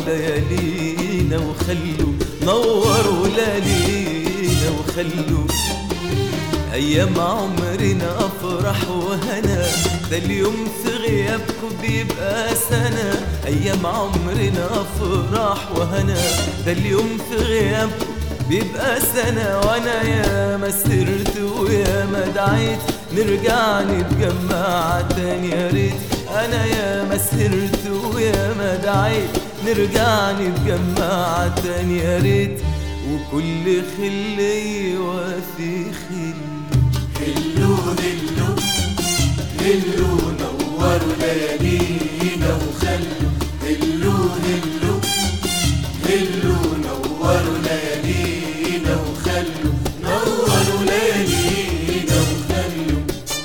ليالينا وخلوا نوروا ليالينا وخلوا أيام عمرنا أفرح وهنا ده اليوم في غيابكم بيبقى سنة أيام عمرنا أفرح وهنا ده اليوم في غيابكم بيبقى سنة وأنا يا ما سرت ويا ما دعيت نرجع نتجمع تاني يا ريت أنا يا ما سرت ويا ما دعيت نرجع نتجمع تاني يا ريت وكل خلي وفي خلي هلو هلو هلو نوروا ليالينا وخلوا هلو هلو هلو نوروا ليالينا وخلوا نوروا ليالينا وخلوا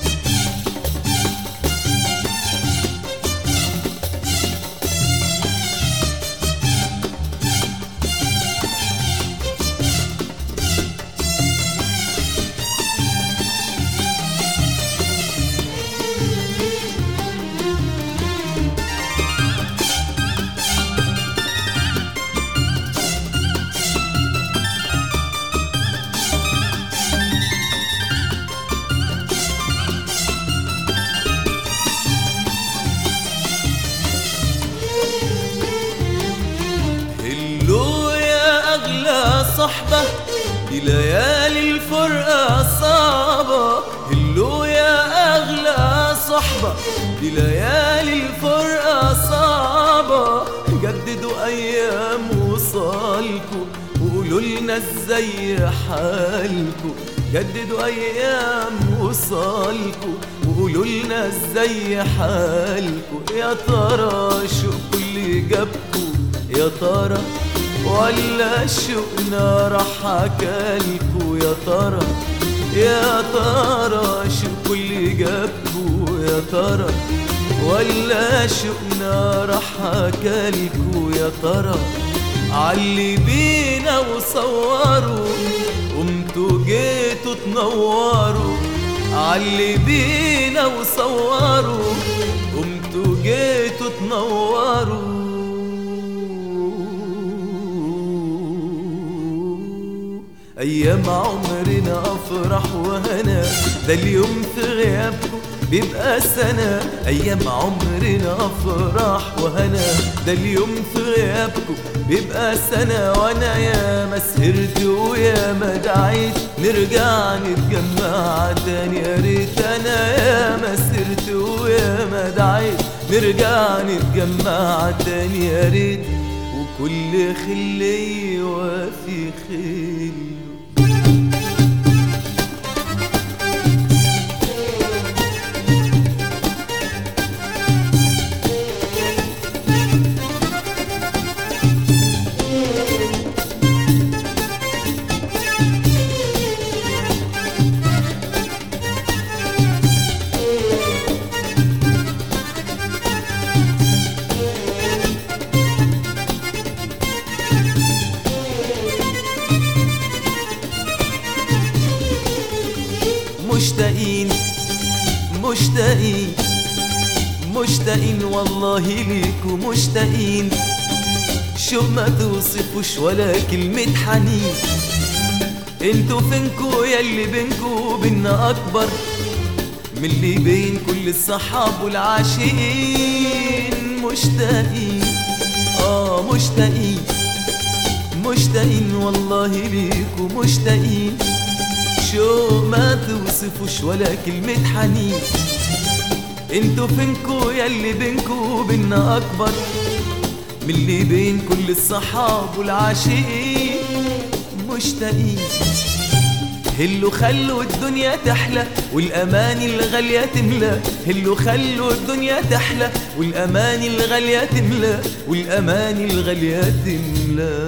هلو يا أغلى صحبة بليالي الفرقة صعبة هلو يا أغلى صحبة بليالي الفرقة صعبة جددوا أيام وصالكوا وقولوا لنا ازاي حالكوا جددوا أيام وصالكوا وقولوا لنا ازاي حالكوا يا ترى شو كل جابكوا يا ترى ولا شوقنا راح اكلكوا يا ترى يا ترى شو كل جابكوا يا ترى ولا شوقنا راح اكلكوا يا ترى علي بينا وصوروا قمتوا جيتوا تنوروا علي بينا وصوروا قمتوا جيتوا تنوروا أيام عمرنا أفرح وهنا ده اليوم في غيابكم بيبقى سنة أيام عمرنا أفرح وهنا ده اليوم في غيابكم بيبقى سنة وأنا يا ما سهرت ويا ما دعيت نرجع نتجمع تاني يا ريت أنا يا ما سهرت ويا ما دعيت نرجع نتجمع تاني يا ريت وكل خلي وفي خلي مشتاقين مشتاقين مشتاقين والله ليكوا مشتاقين شو ما توصفوش ولا كلمة حنين انتوا فينكوا يلي بينكوا وبينا اكبر من اللي بين كل الصحاب والعاشقين مشتاقين اه مشتاقين مشتاقين والله ليكوا مشتاقين شو ما توصفوش ولا كلمة حنين انتوا فينكوا يلي بينكوا وبينا اكبر من اللي بين كل الصحاب والعاشقين مشتاقين هلو خلوا الدنيا تحلى والاماني الغالية تملى هلو خلوا الدنيا تحلى والاماني الغالية تملى والاماني الغالية تملى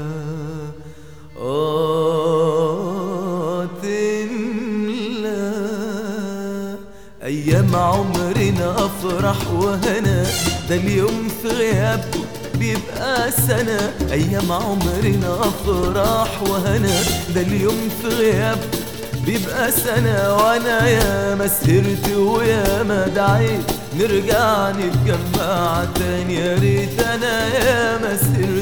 آه تملى أيام عمرنا أفرح وهنا ده اليوم في غيابكم بيبقى سنة أيام عمرنا أفراح وهنا ده اليوم في غيابكم بيبقى سنة وأنا يا ما سهرت ويا ما دعيت نرجع نتجمع تاني يا ريت أنا يا ما سهرت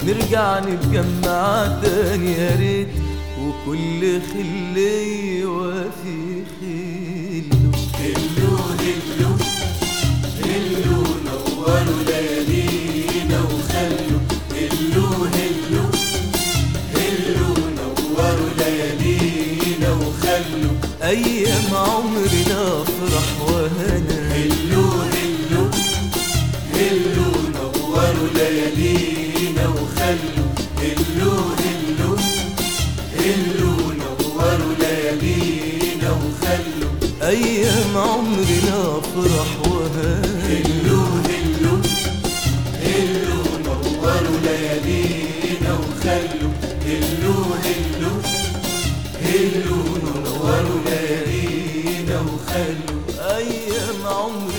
نرجع نتجمع تاني يا ريت وكل خلي وفي خلو هلو هلو هلو نوروا ليالينا وخلوا هلو هلو هلو نوروا ليالينا وخلوا أيام عمرنا أفرح وهنا هلو هلو هلو نوروا ليالينا وخلوا هلو هلو هلو نوروا ليالينا وخلوا أيام عمرنا أفرح وهنا هلو هلو هلو نوروا ليالينا وخلوا هلو هلو هلو نوروا ليالينا وخلوا أيام عمرنا